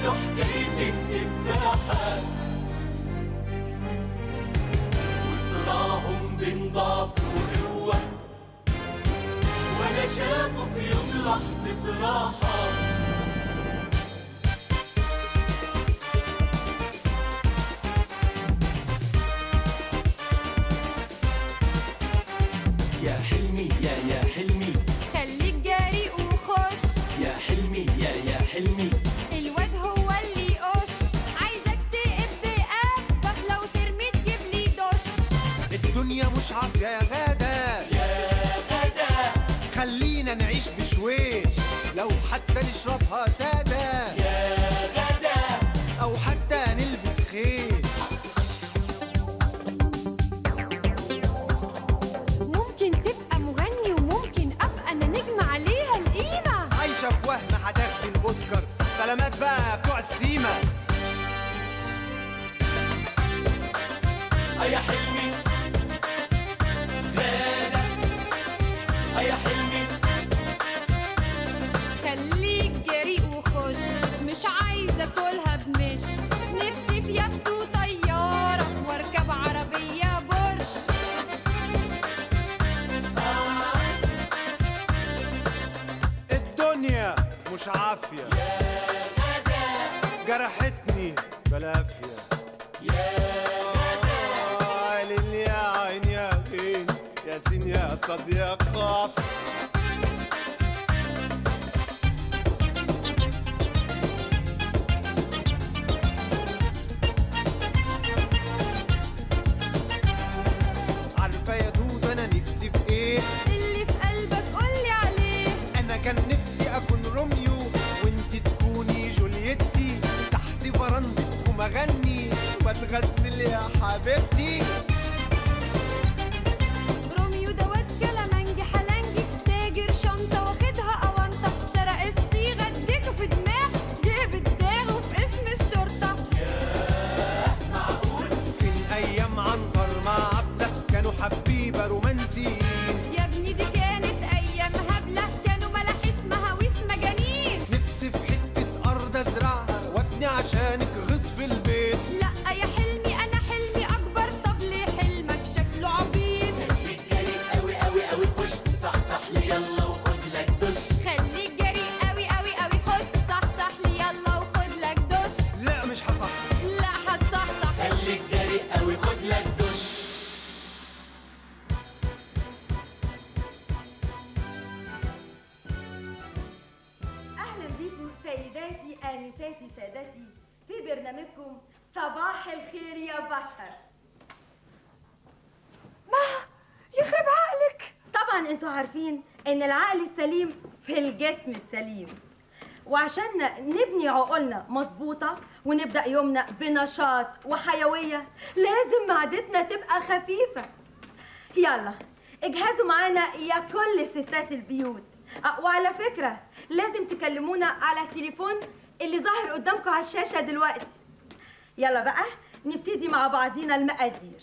له حكاية التفاحة وصراعهم بين ضعف وقوة ولا شافوا في يوم لحظة راحة يا حلمي يا يا حلمي خليك جريء وخش يا حلمي يا يا حلمي الواد هو اللي يقش عايزك تقب قلبك لو ترمي تجيب لي دش الدنيا مش عافية يا غادة يا غدا خلينا نعيش بشويش لو حتى نشربها سادة يا غدا أو حتى نلبس خيش ممكن تبقى مغني وممكن ابقى انا نجم عليها القيمه عايشة في وهم هتاخدي الأوسكار سلامات بقى بتوع السيما يا حلمي غدا يا حلمي خليك جريء وخش مش عايزه اكلها بمش نفسي في يخت وطياره واركب عربيه بورش الدنيا مش عافية جرحتني بلافية يا ليل يا عين يا غين يا سين يا صد يا قاف عارفة يا دود أنا نفسي في إيه اللي في قلبك قولي عليه انا كان نفسي اكون روميو وانتي تكوني جولييتي تحت فرندتكم اغني واتغسل يا حبيبتي روميو ده واد كلامنجي حلنجي تاجر شنطة واخدها أونطة سرق الصيغة اديته في دماغ جه بدماغه في اسم الشرطة فين ايام عنتر مع عبده كانوا حبيبه رومانسيين يا ابني دي كانت أيام هبلة كانوا ملاحيس مهاويس مجانين نفسي في حته ارض ازرعها وابني عشانك غط في البيت لا يا حلمي أنا حلمي أكبر طب ليه حلمك شكله عبيط خليك جريء قوي قوي قوي خش صحصح لي يلا وخد لك دش خليك جريء قوي قوي قوي خش صحصح لي يلا وخد لك دش لا مش هصحصح لا هتصحصح خليك جريء قوي خد لك دش اهلا بيكم سيداتي انساتي سادتي في برنامجكم صباح الخير يا بشر ما يخرب عقلك طبعا انتوا عارفين ان العقل السليم في الجسم السليم وعشان نبني عقولنا مظبوطة ونبدأ يومنا بنشاط وحيوية لازم معدتنا تبقى خفيفة يلا اجهزوا معانا يا كل ستات البيوت أه، وعلى فكرة لازم تكلمونا على التليفون اللي ظاهر قدامكم على الشاشة دلوقتي يلا بقى نبتدي مع بعضينا المقادير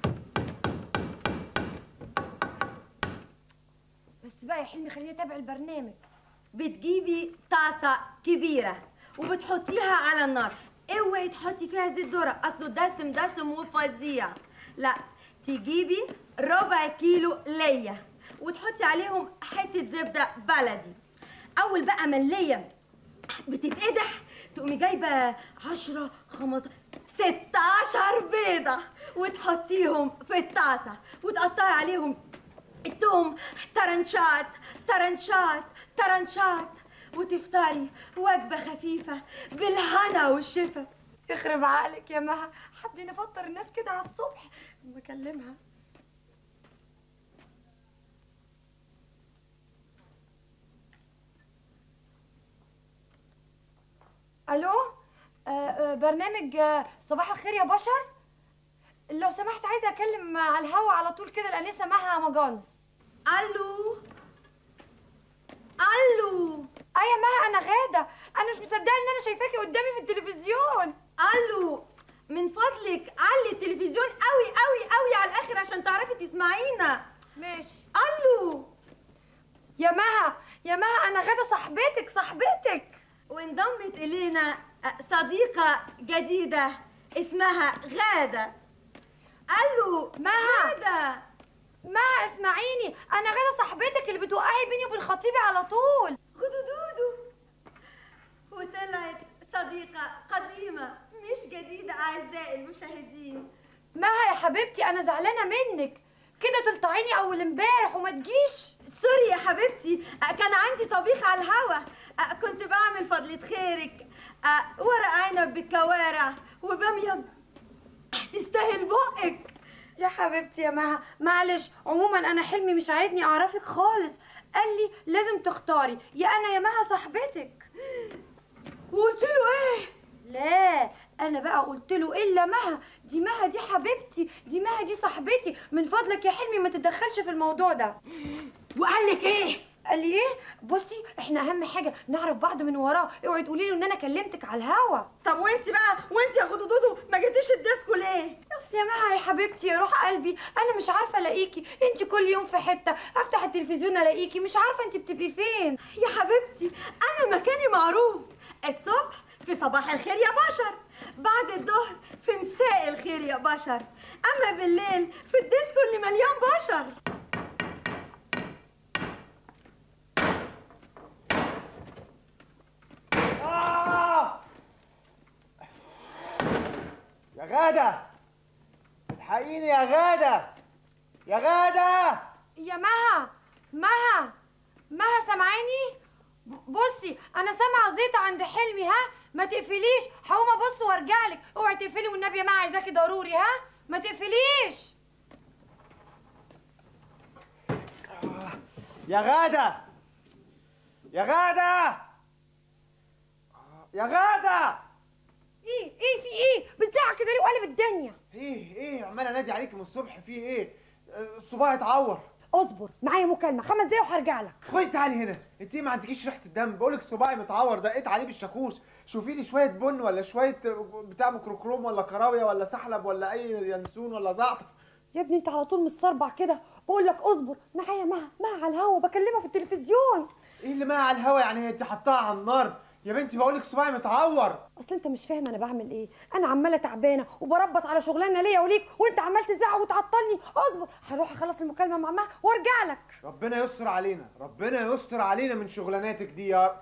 بس بقى يا حلمي خليني اتابع البرنامج بتجيبي طاسة كبيرة وبتحطيها على النار اوعي تحطي فيها زيت ذرة اصله دسم دسم وفظيع لا تجيبي ربع كيلو ليا وتحطي عليهم حتة زبدة بلدي اول بقى ما الليا بتتقدح تقومي جايبة عشرة خمسة ستاشر بيضة وتحطيهم في الطاسة وتقطعي عليهم التوم ترنشات ترنشات ترنشات وتفطري وجبة خفيفة بالهنا والشفا يخرب عقلك يا مها حد نفطر الناس كده على الصبح بكلمها الو آه آه برنامج آه صباح الخير يا بشر لو سمحت عايزه اكلم على الهوا على طول كده الانسه مها مجانس الو الو اه يا مها انا غاده انا مش مصدقه ان انا شايفاكي قدامي في التلفزيون الو من فضلك علي التلفزيون قوي قوي قوي على الاخر عشان تعرفي تسمعينا ماشي الو يا مها يا مها انا غاده صاحبتك صاحبتك وانضمت الينا أه، صديقة جديدة اسمها غادة الو مها. غادة ما اسمعيني انا غير صاحبتك اللي بتوقعي بيني وبين خطيبي على طول غدودودو وطلعت صديقة قديمة مش جديدة أعزائي المشاهدين مها يا حبيبتي انا زعلانه منك كده تلطعيني اول امبارح وما تجيش سوري يا حبيبتي أه، كان عندي طبيخ على الهوا أه، كنت بعمل فضلة خيرك أه، ورق عنب بالكوارع وبامية تستاهل بقك يا حبيبتي يا مها معلش عموما انا حلمي مش عايزني اعرفك خالص قال لي لازم تختاري يا انا يا مها صاحبتك وقلت له ايه لا انا بقى قلت له الا مها دي مها دي حبيبتي دي مها دي صاحبتي من فضلك يا حلمي ما تتدخلش في الموضوع ده وقال لك ايه قال لي ايه بصي احنا اهم حاجه نعرف بعض من وراه اوعي تقولي له ان انا كلمتك على الهوا طب وانت بقى وانت يا غدودودو ما جيتيش الديسكو ليه بس يا مها يا حبيبتي يا روح قلبي انا مش عارفه الاقيكي انت كل يوم في حته افتح التلفزيون الاقيكي مش عارفه انت بتبقي فين يا حبيبتي انا مكاني معروف الصبح في صباح الخير يا بشر بعد الظهر في مساء الخير يا بشر اما بالليل في الديسكو اللي مليان بشر آه! يا غادة الحقيني يا غادة يا غادة يا مها مها مها سامعاني ب- بصي انا سامعه زيت عند حلمي ها ما تقفليش هقوم ابص وارجع لك اوعي تقفلي والنبي يا مها عايزاكي ضروري ها ما تقفليش يا غادة يا غادة يا غادة ايه ايه في ايه بتزعق كده ليه وقلب الدنيا ايه ايه عمال انادي عليك من الصبح في ايه آه، الصباع اتعور اصبر معايا مكالمه خمس دقايق وهرجع لك خدي تعالي هنا انت ايه ما عندكيش ريحه الدم بقولك صباعي متعور دقيت عليه بالشاكوش شوفي لي شويه بن ولا شويه بتاع ميكروكروم ولا كراويه ولا سحلب ولا اي ينسون ولا زعتر يا ابني انت على طول مستربع كده بقول لك اصبر معايا مها مها على الهوا بكلمها في التلفزيون ايه اللي معاها على الهوا يعني انت حطاها على النار يا بنتي بقولك صباعي متعور اصل انت مش فاهم انا بعمل ايه انا عماله تعبانه وبربط على شغلانه ليا وليك وانت عمال تزعق وتعطلني اصبر هروح اخلص المكالمه مع مها وارجع لك ربنا يستر علينا ربنا يستر علينا من شغلاناتك دي يا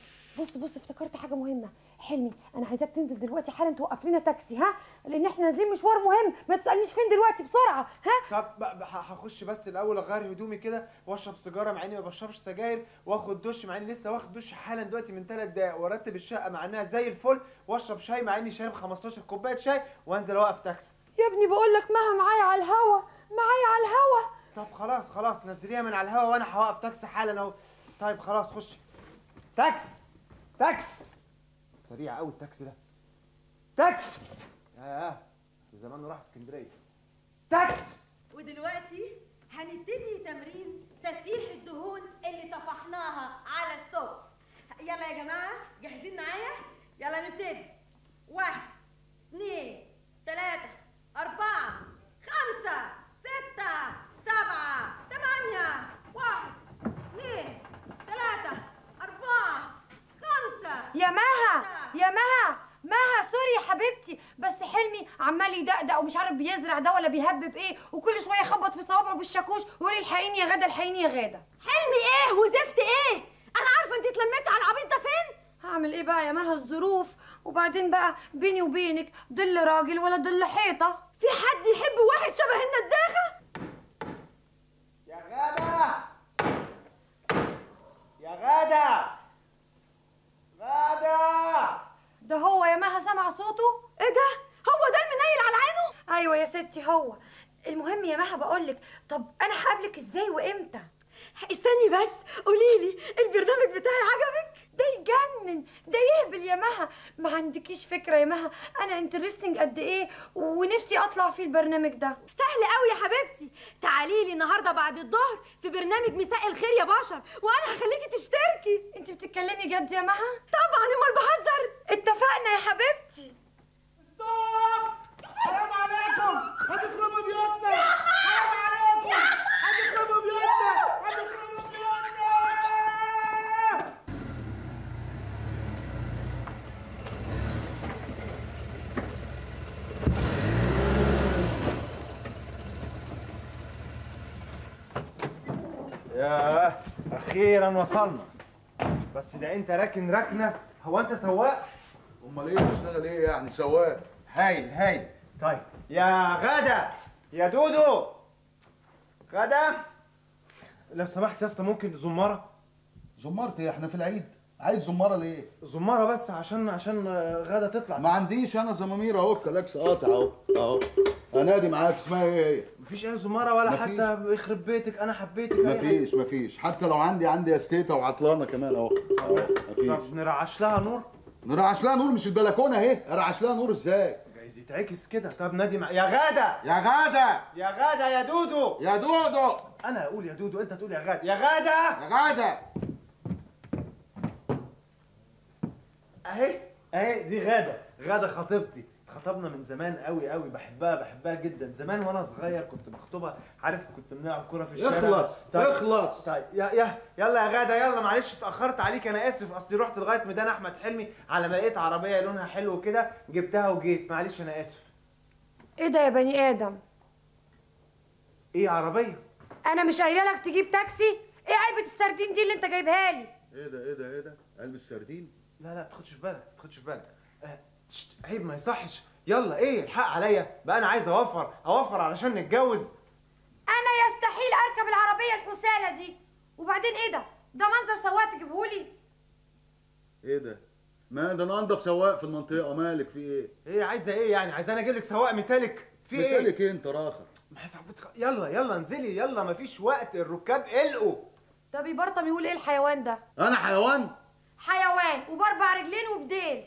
بص بص افتكرت حاجه مهمه حلمي انا عايزاك تنزل دلوقتي حالا توقف لنا تاكسي ها لان احنا نازلين مشوار مهم ما تسالنيش فين دلوقتي بسرعه ها طب ب- ب- ه- هخش بس الاول اغير هدومي كده واشرب سيجاره مع اني ما بشربش سجاير واخد دش مع اني لسه واخد دش حالا دلوقتي من ثلاث دقايق وارتب الشقه مع انها زي الفل واشرب شاي مع اني شارب 15 كوبايه شاي وانزل اوقف تاكسي يا ابني بقول لك مها معايا على الهوا معايا على الهوا طب خلاص خلاص نزليها من على الهوا وانا هوقف تاكسي حالا اهو طيب خلاص خشي تاكس تاكس سريع قوي التاكسي ده تاكس ياه زمان راح اسكندريه تاكس ودلوقتي هنبتدي تمرين تسيح الدهون اللي طفحناها على الصبح يلا يا جماعة جاهزين معايا؟ يلا نبتدي واحد اثنين ثلاثة أربعة خمسة ستة سبعة ثمانية واحد اثنين ثلاثة أربعة خمسة يا مها يا مها مها سوري يا حبيبتي بس حلمي عمال يدقدق ومش عارف بيزرع ده ولا بيهبب ايه وكل شويه يخبط في صوابعه بالشاكوش ويقول لي الحقيني يا غدا الحقيني يا غدا حلمي ايه وزفت ايه؟ أنا عارفة أنت اتلميتي على العبيط ده فين؟ هعمل ايه بقى يا مها الظروف وبعدين بقى بيني وبينك ظل راجل ولا ظل حيطه في حد يحب واحد شبه النداغة؟ يا غادة يا غادة غادة ده هو يا مها سمع صوته ايه ده؟ هو ده المنيل على عينه؟ ايوه يا ستي هو المهم يا مها بقولك طب انا هقابلك ازاي وامتى استني بس قوليلي البرنامج بتاعي عجبك؟ ده يجنن ده يهبل يا مها ما عندكيش فكره يا مها انا انترستنج قد ايه ونفسي اطلع في البرنامج ده سهل قوي يا حبيبتي تعالي لي النهارده بعد الظهر في برنامج مساء الخير يا بشر وانا هخليكي تشتركي انت بتتكلمي جد يا مها طبعا امال بهزر اتفقنا يا حبيبتي ستوب حرام عليكم هتخربوا بيوتنا حرام عليكم هتخربوا بيوتنا هتخربوا بيوتنا اخيرا وصلنا بس ده انت راكن ركنه هو انت سواق امال ايه بشتغل ايه يعني سواق هايل هايل طيب يا غدا يا دودو غدا لو سمحت يا اسطى ممكن زماره زمرت ايه احنا في العيد عايز زماره ليه زماره بس عشان عشان آه، غدا تطلع ما عنديش انا زمامير اهو كلاكس قاطع اهو اهو انادي معاك اسمها ايه هي مفيش اي زماره ولا مفيش. حتى يخرب بيتك انا حبيتك أي حاجة. مفيش مفيش حتى لو عندي عندي استيتا وعطلانه كمان اهو اهو مفيش طب نرعش لها نور نرعش لها نور مش البلكونه اهي ارعش لها نور ازاي جايز يتعكس كده طب نادي مع يا غدا يا غاده يا غدا يا دودو يا دودو انا اقول يا دودو انت تقول يا غدا يا غدا يا غاده اهي اهي دي غاده غاده خطيبتي اتخطبنا من زمان قوي قوي بحبها بحبها جدا زمان وانا صغير كنت بخطبها عارف كنت بنلعب كوره في الشارع اخلص طيب. اخلص طيب يا يا يلا يا غاده يلا معلش اتاخرت عليك انا اسف اصلي رحت لغايه ميدان احمد حلمي على ما لقيت عربيه لونها حلو كده جبتها وجيت معلش انا اسف ايه ده يا بني ادم ايه عربيه انا مش قايله لك تجيب تاكسي ايه علبه السردين دي اللي انت جايبها لي ايه ده ايه ده ايه ده قلب السردين لا لا تاخدش في بالك ما تاخدش في بالك آه، شت، عيب ما يصحش يلا ايه الحق عليا بقى انا عايز اوفر اوفر علشان نتجوز انا يستحيل اركب العربيه الحساله دي وبعدين ايه ده ده منظر سواق تجيبهولي ايه ده ما ده انا انضف سواق في المنطقه مالك في ايه ايه عايزه ايه يعني عايزاني اجيب لك سواق ميتاليك في ايه مالك ايه انت راخر ما صاحبتك يلا يلا انزلي يلا مفيش وقت الركاب قلقوا ده بيبرطم يقول ايه الحيوان ده انا حيوان حيوان وباربع رجلين وبديل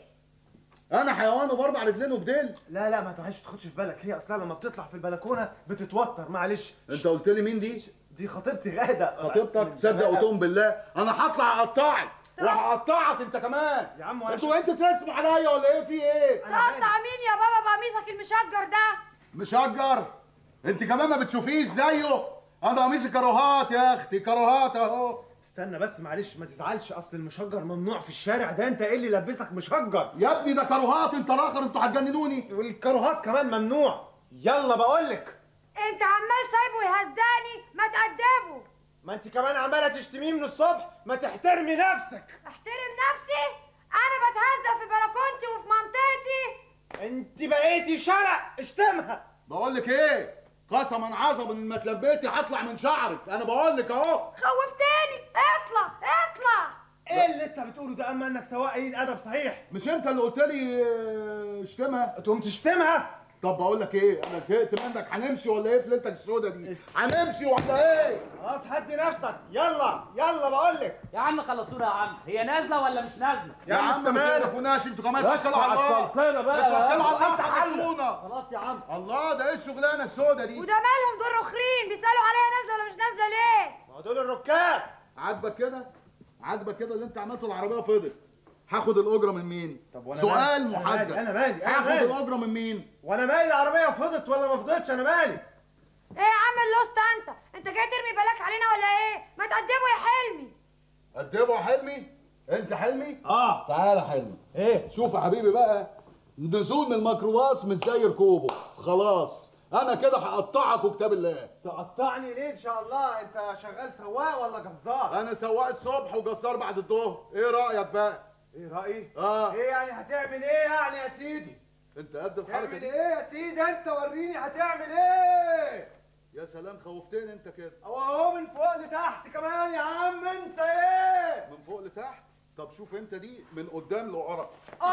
انا حيوان وباربع رجلين وبديل لا لا ما تعيش تاخدش في بالك هي اصلا لما بتطلع في البلكونه بتتوتر معلش انت قلت لي مين دي دي خطيبتي غاده خطيبتك من تصدق زمان. وتؤمن بالله انا هطلع اقطعك وهقطعك انت كمان يا عم وانا انتوا انت ترسموا عليا ولا ايه في ايه أنا مالي. تقطع مين يا بابا بقميصك المشجر ده مشجر انت كمان ما بتشوفيش زيه انا قميصي كروهات يا اختي كروهات اهو استنى بس معلش ما تزعلش اصل المشجر ممنوع في الشارع ده انت ايه اللي لبسك مشجر يا ابني ده كروهات انت راخر انتوا هتجننوني والكروهات كمان ممنوع يلا بقولك انت عمال سايبه يهزقني ما تأدبه ما انت كمان عماله تشتميه من الصبح ما تحترمي نفسك احترم نفسي انا بتهزق في بلكونتي وفي منطقتي انت بقيتي شرع اشتمها بقول لك ايه قسما عظما ان ما تلبيتي هطلع من شعرك انا بقول لك اهو خوفتني اطلع اطلع ايه اللي انت بتقوله ده اما انك سواق قليل ادب صحيح مش انت اللي قلت لي اه، اشتمها تقوم تشتمها طب بقول لك ايه انا زهقت منك هنمشي ولا ايه في ليلتك السودة دي هنمشي ولا ايه خلاص هدي نفسك يلا يلا بقولك يا عم خلصونا يا عم هي نازله ولا مش نازله يا عم ما مالك؟ تعرفوناش انتوا كمان بس توكلوا على الله عطلتنا بقى. توكلوا على الله أنت حل. خلصونا خلاص يا عم الله ده ايه الشغلانه السودة دي وده مالهم دول رخرين بيسالوا عليا نازله ولا مش نازله ليه ما هو دول الركاب عاجبك كده عاجبك كده اللي انت عملته العربيه فضت هاخد الاجره من مين طب وأنا سؤال مالي؟ أنا محدد مالي؟ أنا مالي؟ أنا هاخد مالي؟ الاجره من مين وانا مالي العربيه فضت ولا ما فضتش انا مالي ايه يا عم اللوست انت انت جاي ترمي بالك علينا ولا ايه ما تقدموا يا حلمي قدمه يا حلمي انت حلمي اه تعالى يا حلمي ايه شوف يا حبيبي بقى نزول من الميكروباص مش زي ركوبه خلاص انا كده هقطعك وكتاب الله تقطعني ليه ان شاء الله انت شغال سواق ولا جزار انا سواق الصبح وجزار بعد الظهر ايه رايك بقى ايه رايي اه ايه يعني هتعمل ايه يعني يا سيدي انت قد الحركه تعمل دي ايه يا سيدي انت وريني هتعمل ايه يا سلام خوفتني انت كده هو اهو من فوق لتحت كمان يا عم انت ايه من فوق لتحت طب شوف انت دي من قدام لورا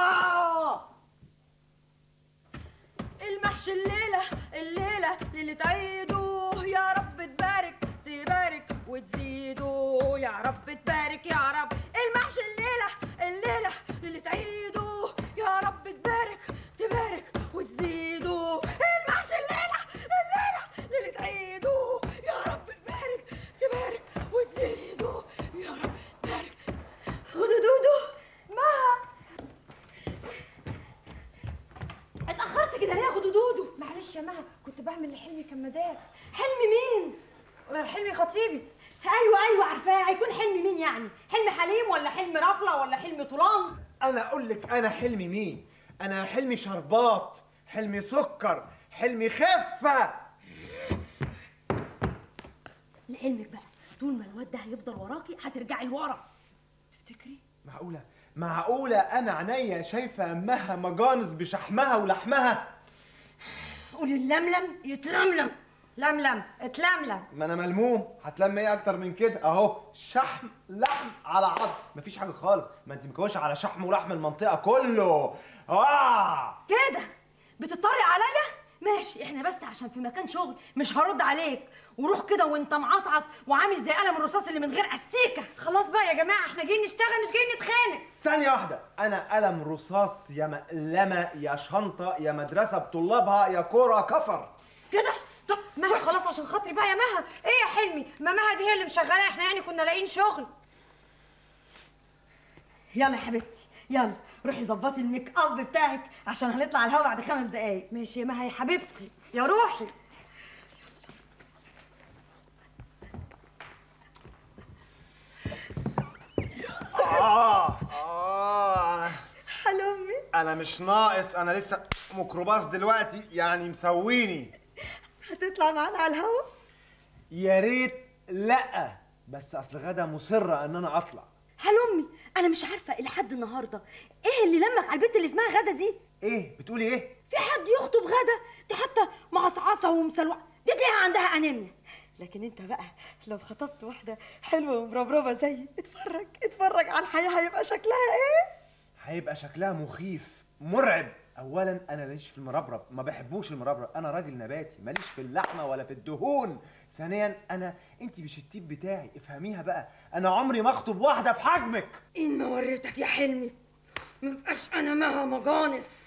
اه المحشي الليلة الليلة ليلة عيده يا رب تبارك تبارك وتزيده يا رب تبارك يا رب المحشي الليلة الليلة ليلة عيده يا رب تبارك تبارك وتزيده المحشي الليلة الليلة ليلة عيده يا رب تبارك تبارك وتزيده يا رب تبارك خدوا دودو ما اتأخرت كده ليه يا خدوا دودو معلش يا مها كنت بعمل لحلمي كمادات حلم مين؟ حلمي خطيبي ايوه ايوه عارفاه هيكون حلم مين يعني حلم حليم ولا حلم رفله ولا حلم طولان انا اقول لك انا حلمي مين انا حلمي شربات حلمي سكر حلمي خفه لعلمك بقى طول ما الواد ده هيفضل وراكي هترجعي لورا تفتكري معقولة معقولة أنا عينيا شايفة أمها مجانس بشحمها ولحمها قولي اللملم يتلملم لملم اتلملم ما أنا ملموم هتلم إيه أكتر من كده أهو شحم لحم على عظم مفيش حاجة خالص ما أنت مكوشة على شحم ولحم المنطقة كله آه كده بتطري عليا ماشي احنا بس عشان في مكان شغل مش هرد عليك وروح كده وانت معصعص وعامل زي قلم الرصاص اللي من غير استيكه خلاص بقى يا جماعه احنا جايين نشتغل مش جايين نتخانق ثانية واحدة أنا قلم رصاص يا مقلمة يا شنطة يا مدرسة بطلابها يا كرة كفر كده طب مها خلاص عشان خاطري بقى يا مها ايه يا حلمي ما مها دي هي اللي مشغله احنا يعني كنا لاقيين شغل يلا يا حبيبتي يلا روحي ظبطي الميك اب بتاعك عشان هنطلع الهوا بعد خمس دقايق ماشي يا مها يا حبيبتي يا روحي آه آه أنا- حلمي أنا مش ناقص أنا لسه ميكروباص دلوقتي يعني مسويني هتطلع معانا على الهوا يا ريت لأ بس أصل غدا مصرة إن أنا أطلع حلمي انا مش عارفه لحد النهارده ايه اللي لمك على البنت اللي اسمها غدا دي إيه بتقولي إيه؟ في حد يخطب غدا دي حتى معصعصه ومسلوعه دي تلاقيها عندها انيميا لكن انت بقى لو خطبت واحده حلوه ومربربه زيي اتفرج اتفرج على الحياه هيبقى شكلها ايه هيبقى شكلها مخيف مرعب اولا انا ماليش في المربرب ما بحبوش المربرب انا راجل نباتي ماليش في اللحمه ولا في الدهون ثانيا انا انت مش التيب بتاعي افهميها بقى انا عمري ما اخطب واحده في حجمك ان ما وريتك يا حلمي مبقاش انا مها مجانس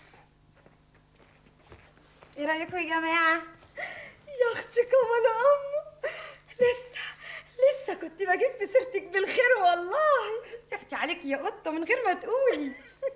ايه رايكم يا جماعه يا اختي كمال امه لسه لسه كنت بجيب في سيرتك بالخير والله يا اختي عليك يا قطه من غير ما تقولي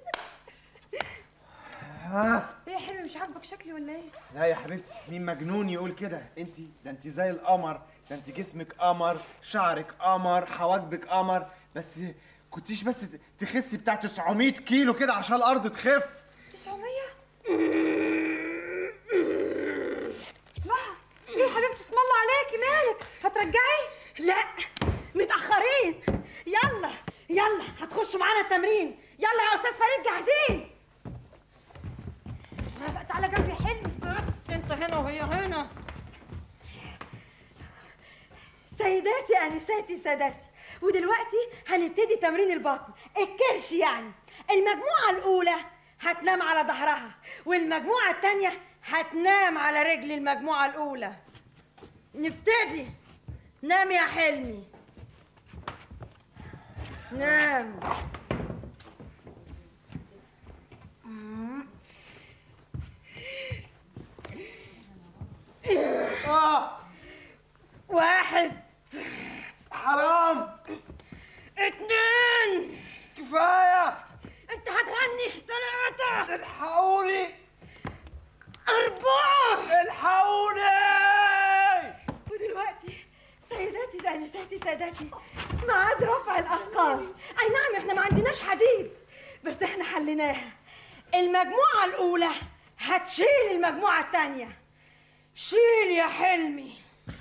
ها ايه يا حلمي مش عاجبك شكلي ولا ايه لا يا حبيبتي مين مجنون يقول كده انت ده انت زي القمر ده انت جسمك قمر شعرك قمر حواجبك قمر بس كنتيش بس تخسي بتاع 900 كيلو كده عشان الارض تخف 900 مها ايه يا حبيبتي اسم الله عليكي مالك هترجعي لا متأخرين يلا يلا هتخشوا معانا التمرين يلا يا أستاذ فريد جاهزين ما بقى تعالى جنبي يا حلمي بس انت هنا وهي هنا سيداتي أنساتي سادتي ودلوقتي هنبتدي تمرين البطن الكرش يعني المجموعة الأولى هتنام على ظهرها والمجموعة التانية هتنام على رجل المجموعة الأولى نبتدي نام يا حلمي نام اه واحد حرام اتنين كفايه انت هتغني ثلاثة الحقوني أربعة الحقوني ودلوقتي سيداتي أنساتي سادتي ميعاد رفع الأثقال أي نعم احنا ما عندناش حديد بس احنا حليناها المجموعة الأولى هتشيل المجموعة التانية شيل يا حلمي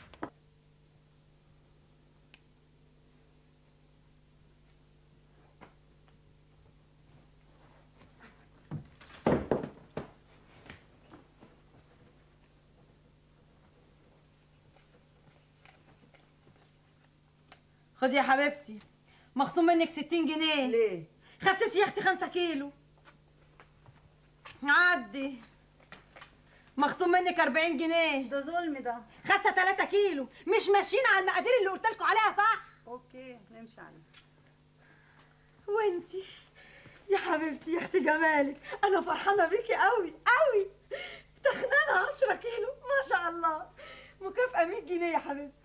خدي يا حبيبتي مخصوم منك 60 جنيه ليه؟ خسيتي يا اختي 5 كيلو عدي مخصوم منك 40 جنيه ده ظلم ده خاسه 3 كيلو مش ماشيين على المقادير اللي قلت لكم عليها صح اوكي نمشي عليه وانتي يا حبيبتي يا اختي جمالك انا فرحانه بيكي قوي قوي تخنانه 10 كيلو ما شاء الله مكافاه 100 جنيه يا حبيبتي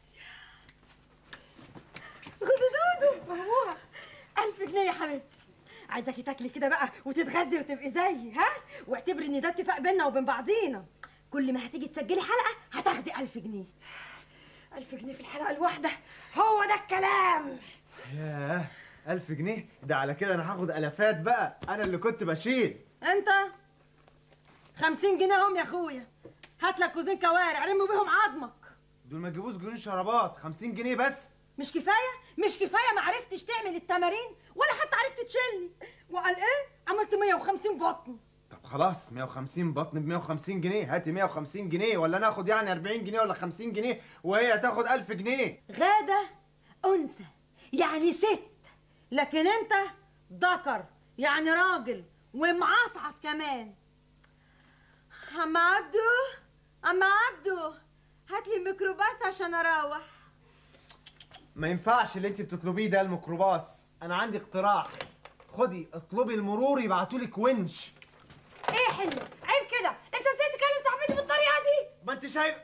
خدي دودو مهموها 1000 جنيه يا حبيبتي عايزاكي تاكلي كده بقى وتتغذي وتبقي زيي ها واعتبري ان ده اتفاق بينا وبين بعضينا كل ما هتيجي تسجلي حلقه هتاخدي 1000 جنيه 1000 جنيه في الحلقه الواحده هو ده الكلام ياه ألف جنيه ده على كده أنا هاخد ألفات بقى أنا اللي كنت بشيل انت خمسين جنيه هم يا اخويا هات لك كوزين كوارع رموا بيهم عظمك دول ما تجيبوش جنيه شرابات 50 جنيه بس مش كفايه مش كفايه ما عرفتش تعمل التمارين ولا حتى عرفت تشيلني وقال ايه عملت 150 بطن طب خلاص 150 بطن ب 150 جنيه هاتي 150 جنيه ولا ناخد يعني 40 جنيه ولا 50 جنيه وهي تاخد 1000 جنيه غاده انثى يعني ست لكن انت ذكر يعني راجل ومعصعص كمان اما عبدو اما عبدو هات لي ميكروباص عشان اروح ما ينفعش اللي انت بتطلبيه ده الميكروباص انا عندي اقتراح خدي اطلبي المرور يبعتولك ونش ايه يا حلمي عيب كده انت ازاي تكلم صاحبتي بالطريقه دي ما انت شايف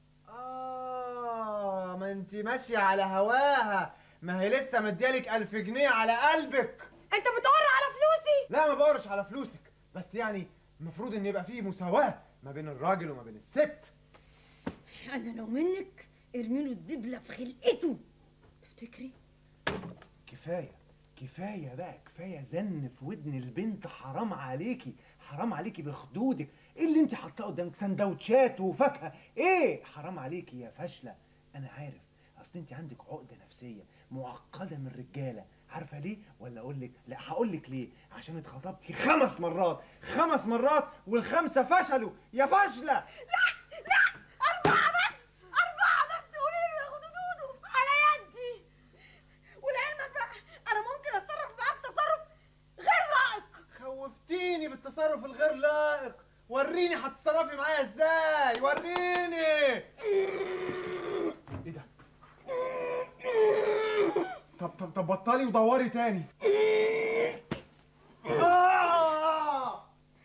اه ما انت ماشيه على هواها ما هي لسه مديالك 1000 جنيه على قلبك انت بتقر على فلوسي لا ما بقرش على فلوسك بس يعني المفروض ان يبقى فيه مساواة ما بين الراجل وما بين الست انا لو منك ارمي له الدبله في خلقته تفتكري كفاية كفاية بقى كفاية زن في ودن البنت حرام عليكي حرام عليكي بخدودك ايه اللي انت حاطاه قدامك سندوتشات وفاكهة ايه حرام عليكي يا فاشلة انا عارف اصل انت عندك عقدة نفسية معقدة من الرجالة عارفة ليه ولا اقول لك لا هقول لك ليه عشان اتخطبتي خمس مرات خمس مرات والخمسة فشلوا يا فاشلة أربعة بس أربعة بس قولي له ياخد دودو على يدي ولعلمك بقى أنا ممكن أتصرف معاك تصرف غير لائق خوفتيني بالتصرف الغير لائق وريني هتتصرفي معايا ازاي وريني ايه ده طب طب طب بطلي ودوري تاني آه!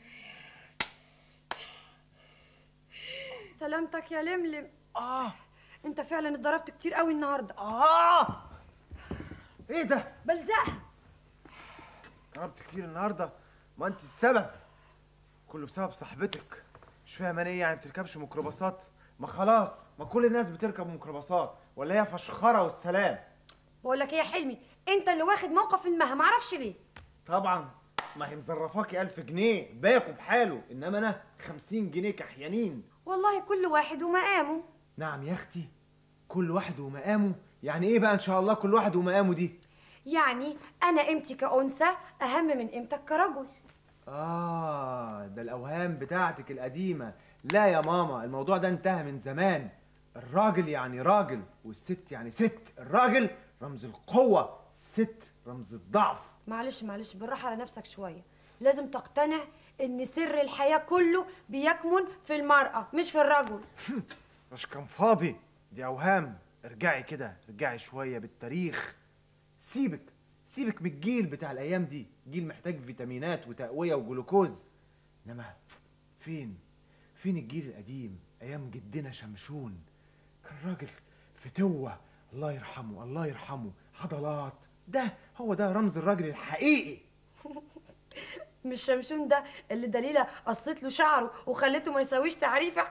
سلامتك يا لملم اه انت فعلا اتضربت كتير قوي النهارده اه ايه ده بلزقها ضربت كتير النهارده ما انت السبب كله بسبب صاحبتك مش فاهم انا ايه يعني بتركبش ميكروباصات ما خلاص ما كل الناس بتركب ميكروباصات ولا هي فشخره والسلام بقول لك ايه يا حلمي انت اللي واخد موقف المها معرفش ليه طبعا ما هي مزرفاكي ألف جنيه باكو بحاله انما انا خمسين جنيه كحيانين والله كل واحد ومقامه نعم يا اختي كل واحد ومقامه يعني ايه بقى ان شاء الله كل واحد ومقامه دي يعني انا قيمتي كأنثى اهم من قيمتك كرجل اه ده الاوهام بتاعتك القديمه لا يا ماما الموضوع ده انتهى من زمان الراجل يعني راجل والست يعني ست الراجل رمز القوه الست رمز الضعف معلش معلش بالراحه على نفسك شويه لازم تقتنع ان سر الحياه كله بيكمن في المراه مش في الرجل مش كان فاضي دي اوهام ارجعي كده ارجعي شويه بالتاريخ سيبك سيبك من الجيل بتاع الايام دي جيل محتاج فيتامينات وتقويه وجلوكوز انما فين فين الجيل القديم ايام جدنا شمشون كان راجل فتوه الله يرحمه الله يرحمه عضلات ده هو ده رمز الراجل الحقيقي مش شمشون ده اللي دليله قصت له شعره وخلته ما يساويش تعريفه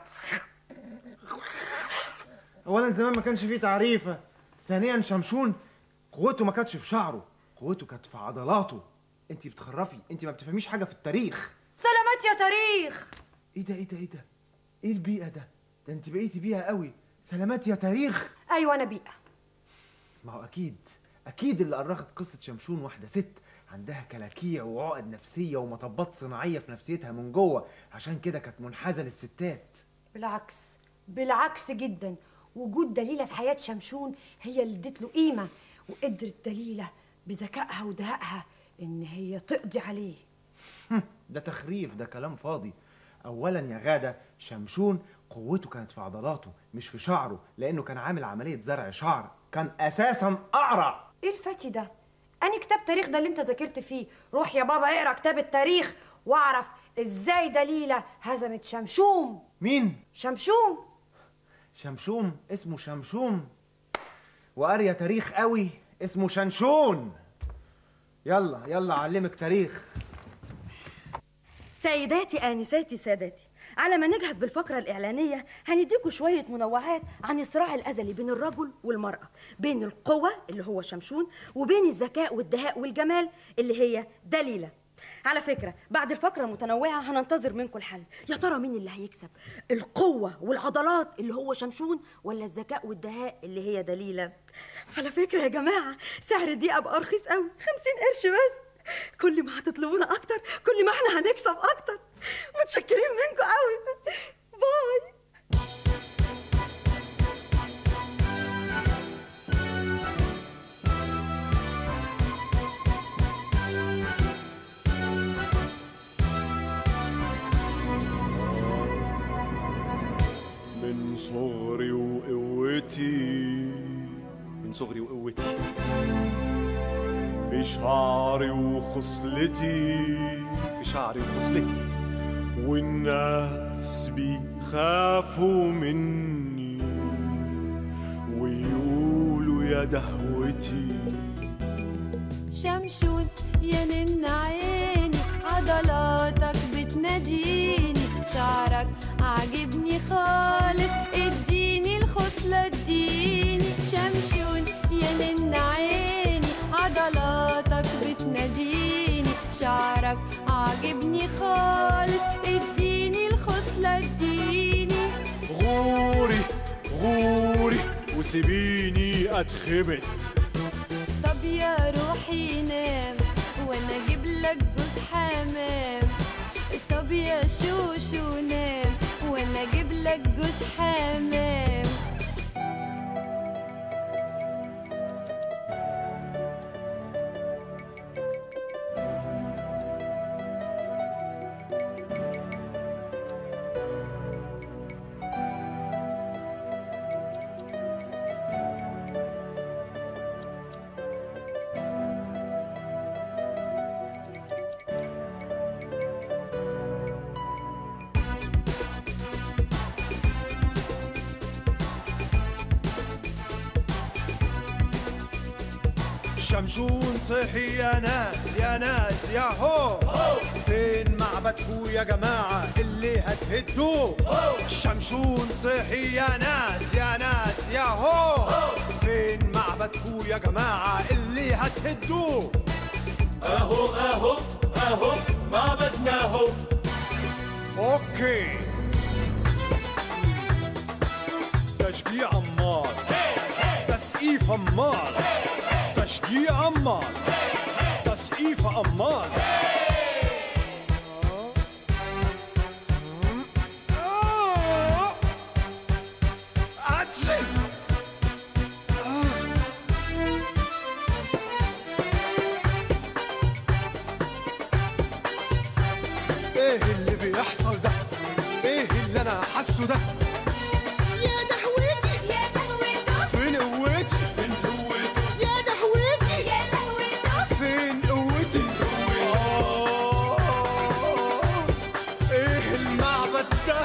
اولا زمان ما كانش فيه تعريفه ثانيا شمشون قوته ما كانتش في شعره قوته كانت في عضلاته انت بتخرفي انت ما بتفهميش حاجه في التاريخ سلامات يا تاريخ ايه ده ايه ده ايه ده ايه البيئه ده ده انت بقيتي بيئه قوي سلامات يا تاريخ ايوه انا بيئه ما هو اكيد اكيد اللي أرخت قصه شمشون واحده ست عندها كلاكيع وعقد نفسيه ومطبات صناعيه في نفسيتها من جوه عشان كده كانت منحازه للستات بالعكس بالعكس جدا وجود دليله في حياه شمشون هي اللي ادت له قيمه وقدرت دليله بذكائها ودهائها ان هي تقضي عليه ده تخريف ده كلام فاضي اولا يا غاده شمشون قوته كانت في عضلاته مش في شعره لانه كان عامل عمليه زرع شعر كان اساسا اقرع ايه الفتي ده اني كتاب تاريخ ده اللي انت ذاكرت فيه روح يا بابا اقرا كتاب التاريخ واعرف ازاي دليله هزمت شمشوم مين شمشوم شمشوم اسمه شمشوم وقارية تاريخ قوي اسمه شنشون يلا يلا اعلمك تاريخ سيداتي آنساتي سادتي على ما نجهز بالفقرة الإعلانية هنديكوا شوية منوعات عن الصراع الأزلي بين الرجل والمرأة بين القوة اللي هو شمشون وبين الذكاء والدهاء والجمال اللي هي دليلة على فكرة بعد الفقرة المتنوعة هننتظر منكم الحل يا ترى مين اللي هيكسب القوة والعضلات اللي هو شمشون ولا الذكاء والدهاء اللي هي دليلة على فكرة يا جماعة سعر الدقيقة بقى رخيص قوي 50 قرش بس كل ما هتطلبونا أكتر كل ما احنا هنكسب أكتر متشكرين منكم قوي باي من صغري وقوتي من صغري وقوتي في شعري وخصلتي في شعري وخصلتي والناس بيخافوا مني ويقولوا يا دهوتي شمشون يا نن عيني عضلاتك بتناديني شعرك عاجبني خالص اديني الخصلة اديني شمشون يا نن عيني عضلاتك بتناديني شعرك عاجبني خالص اديني الخصلة اديني غوري غوري وسيبيني اتخبط طب يا روحي نام وانا اجيب لك جوز حمام طب يا شوشو نام وانا اجيب لك جوز حمام شمشون صحي يا ناس يا ناس يا هو فين معبدكو يا جماعة اللي هتهدوه شمشون صحي يا ناس يا ناس يا هو فين معبدكو يا جماعة اللي هتهدوه اهو اهو اهو معبدنا اهو اوكي تشجيع عمار تسقيف عمار تشجيع عمار تسقيف عمار أتسي. ايه اللي بيحصل ده ايه اللي انا حاسه ده يا دهوتي يا لهوي فين قوتي من قوته يا دهوتي يا لهوي فين قوتي آه، ايه المعبد ده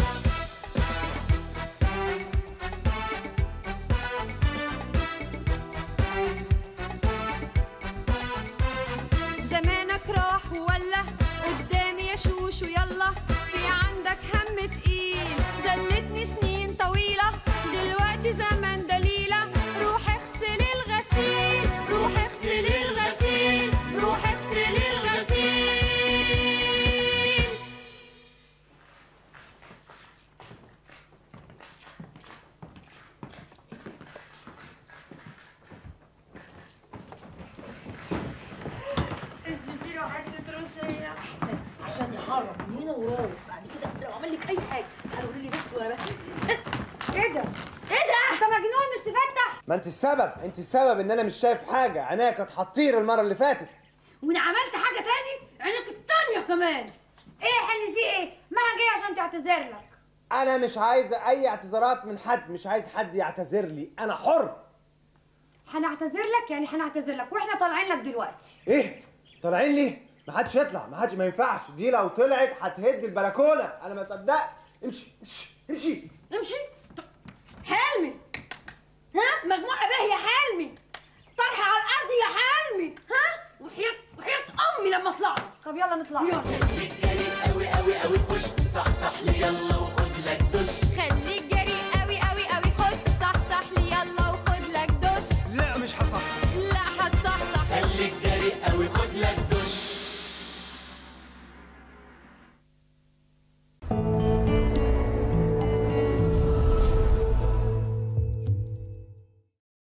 زمانك راح ولا قدامي يا شوشو يلا في عندك هم تقيل دلتني سنين طويلة دلوقتي زمن دليلة روح اغسل الغسيل روح اغسل الغسيل روح اغسل الغسيل اديله حتة روسية عشان يحرك من هنا ورايح بعد كده لو عمل لك اي حاجه قالوا لي بس وانا بقى ايه ده؟ ايه ده؟ انت مجنون مش تفتح؟ ما انت السبب انت السبب ان انا مش شايف حاجه عينيا كانت هتطير المره اللي فاتت وانا عملت حاجه تاني عينك التانيه كمان ايه يا حلمي في ايه؟ مها جاي عشان تعتذر لك انا مش عايز اي اعتذارات من حد مش عايز حد يعتذر لي انا حر هنعتذر لك يعني هنعتذر لك واحنا طالعين لك دلوقتي ايه طالعين ليه ما حدش يطلع ما حدش ما ينفعش دي لو طلعت هتهد البلكونه انا ما صدقت امشي امشي امشي امشي حلمي ها مجموعه به يا حلمي طرح على الارض يا حلمي ها وحياة وحياة امي لما اطلع طب يلا نطلع يلا جري جري